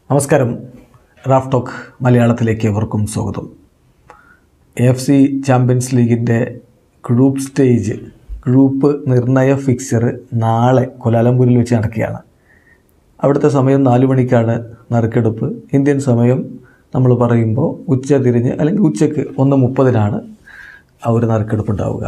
നമസ്കാരം Raf talk മലയാളത്തിലേക്ക് എവർക്കും സ്വാഗതം എ എഫ് സി ചാമ്പ്യൻസ് ലീഗിൻ്റെ ഗ്രൂപ്പ് സ്റ്റേജ് ഗ്രൂപ്പ് നിർണയ ഫിക്സർ നാളെ കൊലാലംപൂരിൽ വെച്ച് നടക്കുകയാണ് അവിടുത്തെ സമയം നാല് മണിക്കാണ് നറുക്കെടുപ്പ് ഇന്ത്യൻ സമയം നമ്മൾ പറയുമ്പോൾ ഉച്ച തിരിഞ്ഞ് അല്ലെങ്കിൽ ഉച്ചയ്ക്ക് ഒന്ന് മുപ്പതിനാണ് ആ ഒരു നറുക്കെടുപ്പ് ഉണ്ടാവുക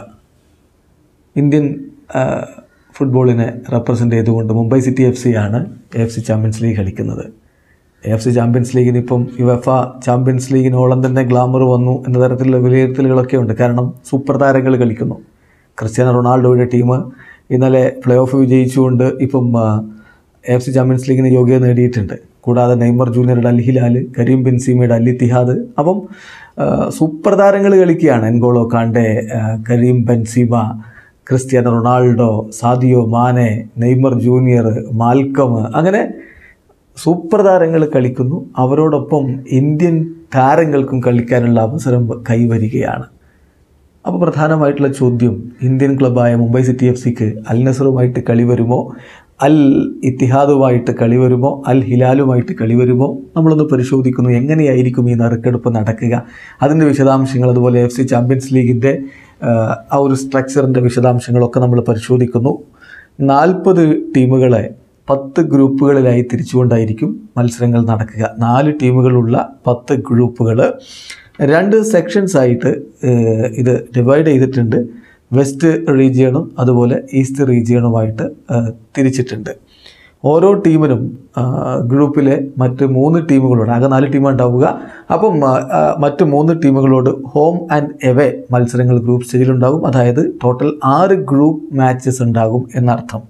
ഇന്ത്യൻ ആ, ഫുട്ബോളിനെ റെപ്രസെൻ്റ് ചെയ്തുകൊണ്ട് മുംബൈ സിറ്റി എഫ് സി ആണ് എഫ് സി ചാമ്പ്യൻസ് ലീഗ് കളിക്കുന്നത് എഫ് സി ചാമ്പ്യൻസ് ലീഗിന് ഇപ്പം യുവഫ ചാമ്പ്യൻസ് ലീഗിനോളം തന്നെ ഗ്ലാമർ വന്നു എന്ന തരത്തിലുള്ള വിലയിരുത്തലുകളൊക്കെ ഉണ്ട് കാരണം സൂപ്പർ താരങ്ങൾ കളിക്കുന്നു ക്രിസ്ത്യാനോ റൊണാൾഡോയുടെ ടീം ഇന്നലെ പ്ലേ ഓഫ് വിജയിച്ചുകൊണ്ട് ഇപ്പം എഫ് സി ചാമ്പ്യൻസ് ലീഗിന് യോഗ്യത നേടിയിട്ടുണ്ട് കൂടാതെ നെയ്മർ ജൂനിയറുടെ അൽ ഹിലാൽ കരീം ബെൻസീമയുടെ അൽ ഇത്തിഹാദ് അപ്പം ആ, സൂപ്പർ താരങ്ങൾ കളിക്കുകയാണ് എൻഗോളോ കാണ്ടെ ആ, Karim Benzema Cristiano Ronaldo Sadio Mane Neymar Junior Malcom അങ്ങനെ സൂപ്പർ താരങ്ങൾ കളിക്കുന്നു അവരോടൊപ്പം ഇന്ത്യൻ താരങ്ങൾക്കും കളിക്കാനുള്ള അവസരം കൈവരികയാണ് അപ്പോൾ പ്രധാനമായിട്ടുള്ള ചോദ്യം ഇന്ത്യൻ ക്ലബ്ബായ മുംബൈ സിറ്റി എഫ് സിക്ക് അൽ നസറുമായിട്ട് കളി വരുമോ അൽ ഇത്തിഹാദുമായിട്ട് കളി വരുമോ അൽ ഹിലാലുമായിട്ട് കളി വരുമോ നമ്മളൊന്ന് പരിശോധിക്കുന്നു എങ്ങനെയായിരിക്കും ഈ നറുക്കെടുപ്പ് നടക്കുക അതിൻ്റെ വിശദാംശങ്ങൾ അതുപോലെ എഫ് സി ചാമ്പ്യൻസ് ലീഗിൻ്റെ ആ ഒരു സ്ട്രക്ചറിൻ്റെ വിശദാംശങ്ങളൊക്കെ നമ്മൾ പരിശോധിക്കുന്നു നാൽപ്പത് ടീമുകളെ പത്ത് ഗ്രൂപ്പുകളിലായി തിരിച്ചുകൊണ്ടായിരിക്കും മത്സരങ്ങൾ നടക്കുക നാല് ടീമുകളുള്ള പത്ത് ഗ്രൂപ്പുകൾ രണ്ട് സെക്ഷൻസ് ആയിട്ട് ഏഹ്, ഇത് ഡിവൈഡ് ചെയ്തിട്ടുണ്ട് വെസ്റ്റ് റീജിയണും അതുപോലെ ഈസ്റ്റ് റീജിയണുമായിട്ട് ഏഹ്, തിരിച്ചിട്ടുണ്ട് ഓരോ ടീമിനും ആ, ഗ്രൂപ്പിലെ മറ്റ് മൂന്ന് ടീമുകളോട് ആകെ നാല് ടീമാണ് ഉണ്ടാവുക അപ്പം ആ, ആ, മറ്റ് മൂന്ന് ടീമുകളോട് ഹോം ആൻഡ് എവേ മത്സരങ്ങൾ ഗ്രൂപ്പ് സ്റ്റേജിലുണ്ടാകും അതായത് ടോട്ടൽ ആറ് ഗ്രൂപ്പ് മാച്ചസ് ഉണ്ടാകും എന്നർത്ഥം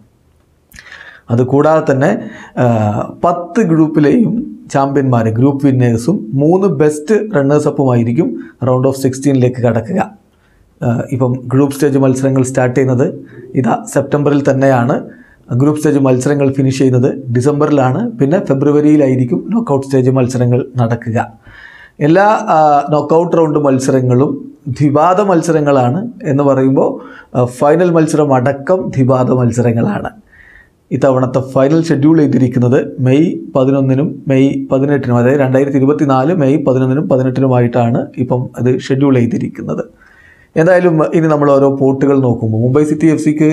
അതുകൂടാതെ തന്നെ ആ, പത്ത് ഗ്രൂപ്പിലെയും ചാമ്പ്യന്മാർ ഗ്രൂപ്പ് വിന്നേഴ്സും മൂന്ന് ബെസ്റ്റ് റണ്ണേഴ്സപ്പുമായിരിക്കും റൗണ്ട് ഓഫ് സിക്സ്റ്റീനിലേക്ക് കടക്കുക ആ, ഇപ്പം ഗ്രൂപ്പ് സ്റ്റേജ് മത്സരങ്ങൾ സ്റ്റാർട്ട് ചെയ്യുന്നത് ഇതാ സെപ്റ്റംബറിൽ തന്നെയാണ് ഗ്രൂപ്പ് സ്റ്റേജ് മത്സരങ്ങൾ ഫിനിഷ് ചെയ്യുന്നത് ഡിസംബറിലാണ് പിന്നെ ഫെബ്രുവരിയിലായിരിക്കും നോക്കൗട്ട് സ്റ്റേജ് മത്സരങ്ങൾ നടക്കുക എല്ലാ നോക്കൗട്ട് റൗണ്ട് മത്സരങ്ങളും ദ്വിപാദ മത്സരങ്ങളാണ് എന്ന് പറയുമ്പോൾ ആ, ഫൈനൽ മത്സരം അടക്കം ദ്വിപാദ മത്സരങ്ങളാണ് ഇത്തവണത്തെ ഫൈനൽ ഷെഡ്യൂൾ ചെയ്തിരിക്കുന്നത് മെയ് പതിനൊന്നിനും മെയ് പതിനെട്ടിനും അതായത് രണ്ടായിരത്തി ഇരുപത്തി നാല് മെയ് പതിനൊന്നിനും പതിനെട്ടിനുമായിട്ടാണ് ഇപ്പം അത് ഷെഡ്യൂൾ ചെയ്തിരിക്കുന്നത് എന്തായാലും ഇനി നമ്മൾ ഓരോ പോർട്ടുകൾ നോക്കുമ്പോൾ മുംബൈ സിറ്റി എഫ് സിക്ക്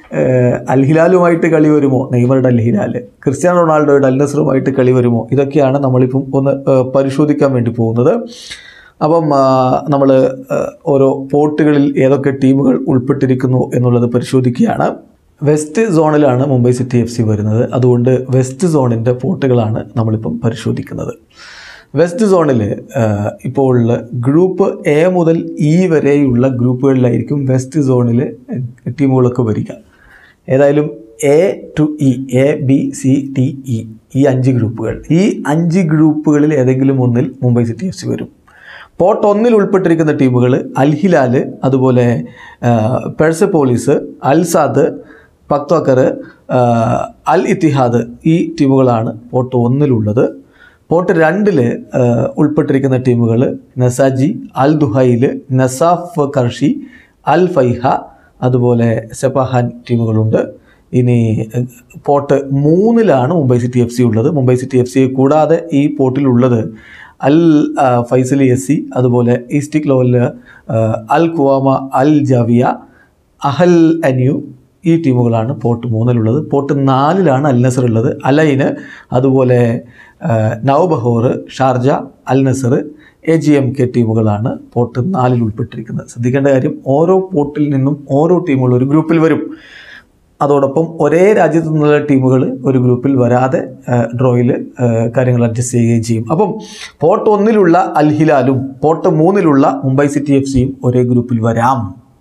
അൽ ഹിലാലുമായിട്ട് കളി വരുമോ നെയ്മറുടെ അൽ ഹിലാൽ ക്രിസ്ത്യാനോ റൊണാൾഡോയുടെ അൽ നസറുമായിട്ട് കളി വരുമോ ഇതൊക്കെയാണ് നമ്മളിപ്പം ഒന്ന് ഏഹ്, പരിശോധിക്കാൻ വേണ്ടി പോകുന്നത് അപ്പം നമ്മൾ ഓരോ പോർട്ടുകളിൽ ഏതൊക്കെ ടീമുകൾ ഉൾപ്പെട്ടിരിക്കുന്നു എന്നുള്ളത് പരിശോധിക്കുകയാണ് വെസ്റ്റ് സോണിലാണ് മുംബൈ സിറ്റി എഫ് സി വരുന്നത് അതുകൊണ്ട് വെസ്റ്റ് സോണിൻ്റെ പോർട്ടുകളാണ് നമ്മളിപ്പം പരിശോധിക്കുന്നത് വെസ്റ്റ് സോണിൽ ഇപ്പോൾ ഗ്രൂപ്പ് എ മുതൽ ഇ വരെയുള്ള ഗ്രൂപ്പുകളിലായിരിക്കും വെസ്റ്റ് സോണിൽ ടീമുകളൊക്കെ വരിക ഏതായാലും A to E A B C D E ഈ അഞ്ച് ഗ്രൂപ്പുകൾ ഈ അഞ്ച് ഗ്രൂപ്പുകളിൽ ഏതെങ്കിലും ഒന്നിൽ മുംബൈ സിറ്റി എഫ് സി വരും പോർട്ട് ഒന്നിൽ ഉൾപ്പെട്ടിരിക്കുന്ന ടീമുകൾ അൽ ഹിലാൽ അതുപോലെ പെഴ്സപോളിസ് അൽസാദ് പക്തോക്കർ അൽ ഇത്തിഹാദ് ഈ ടീമുകളാണ് പോർട്ട് ഒന്നിലുള്ളത് പോർട്ട് രണ്ടിൽ ഉൾപ്പെട്ടിരിക്കുന്ന ടീമുകൾ നസാജി അൽ ദുഹൈൽ നസാഫ് കർഷി അൽ ഫൈഹ അതുപോലെ സെപ്പഹാൻ ടീമുകളുണ്ട് ഇനി ഏഹ്, പോർട്ട് മൂന്നിലാണ് മുംബൈ സിറ്റി എഫ് സി ഉള്ളത് മുംബൈ സിറ്റി എഫ് സി കൂടാതെ ഈ പോർട്ടിലുള്ളത് അൽ ആ, ഫൈസലി എസ് സി അതുപോലെ ഈസ്റ്റിക് ലോവലിൽ അൽ കുവാമ അൽ ജാവിയ അഹൽ അന്യു ഈ ടീമുകളാണ് പോർട്ട് മൂന്നിലുള്ളത് പോർട്ട് നാലിലാണ് അൽ നസർ ഉള്ളത് അലൈന് അതുപോലെ ആ, Navbahor Sharjah Al Nassr A G M K ടീമുകളാണ് പോർട്ട് നാലിൽ ഉൾപ്പെട്ടിരിക്കുന്നത് ശ്രദ്ധിക്കേണ്ട കാര്യം ഓരോ പോർട്ടിൽ നിന്നും ഓരോ ടീമുകൾ ഒരു ഗ്രൂപ്പിൽ വരും അതോടൊപ്പം ഒരേ രാജ്യത്തു നിന്നുള്ള ടീമുകൾ ഒരു ഗ്രൂപ്പിൽ വരാതെ ഡ്രോയിൽ കാര്യങ്ങൾ അഡ്ജസ്റ്റ് ചെയ്യുകയും ചെയ്യും അപ്പം പോർട്ട് ഒന്നിലുള്ള അൽ ഹിലാലും പോർട്ട് മൂന്നിലുള്ള മുംബൈ സിറ്റി എഫ് സിയും ഒരേ ഗ്രൂപ്പിൽ വരാം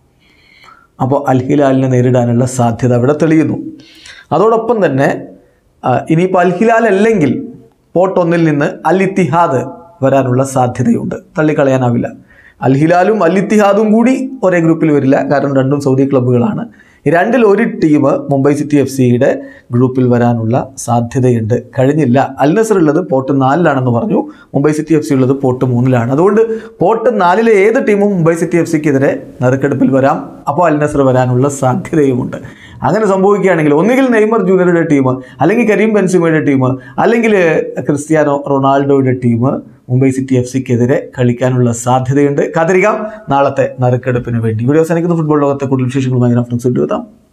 അപ്പോൾ അൽ ഹിലാലിനെ നേരിടാനുള്ള സാധ്യത അവിടെ തെളിയുന്നു അതോടൊപ്പം തന്നെ ആ, ഇനിയിപ്പോൾ അൽ ഹിലാൽ അല്ലെങ്കിൽ പോർട്ട് ഒന്നിൽ നിന്ന് അൽ ഇത്തിഹാദ് വരാനുള്ള സാധ്യതയുണ്ട് തള്ളിക്കളയാനാവില്ല അൽ ഹിലാലും അൽ ഇത്തിഹാദും കൂടി ഒരേ ഗ്രൂപ്പിൽ വരില്ല കാരണം രണ്ടും സൗദി ക്ലബ്ബുകളാണ് ഈ രണ്ടിൽ ഒരു ടീം മുംബൈ സിറ്റി എഫ് സിയുടെ ഗ്രൂപ്പിൽ വരാനുള്ള സാധ്യതയുണ്ട് കഴിഞ്ഞില്ല അൽ നസർ ഉള്ളത് പോർട്ട് നാലിലാണെന്ന് പറഞ്ഞു മുംബൈ സിറ്റി എഫ് സി ഉള്ളത് പോർട്ട് മൂന്നിലാണ് അതുകൊണ്ട് പോർട്ട് നാലിലെ ഏത് ടീമും മുംബൈ സിറ്റി എഫ് സിക്കെതിരെ നറുക്കെടുപ്പിൽ വരാം അപ്പോൾ അൽ നസർ വരാനുള്ള സാധ്യതയുമുണ്ട് അങ്ങനെ സംഭവിക്കുകയാണെങ്കിൽ ഒന്നുകിൽ നെയ്മർ ജൂനിയറുടെ ടീം അല്ലെങ്കിൽ കരീം ബെൻസിമയുടെ ടീം അല്ലെങ്കിൽ ക്രിസ്ത്യാനോ റൊണാൾഡോയുടെ ടീം മുംബൈ സിറ്റി എഫ് സിക്കെതിരെ കളിക്കാനുള്ള സാധ്യതയുണ്ട് കാത്തിരിക്കാം നാളത്തെ നറുക്കെടുപ്പിന് വേണ്ടി വീഡിയോ അവസാനിക്കുന്ന ഫുട്ബോൾ ലോകത്തെ കൂടുതൽ വിശേഷങ്ങളുമായി ഞാൻ ഫ്രണ്ട്സ് എത്താം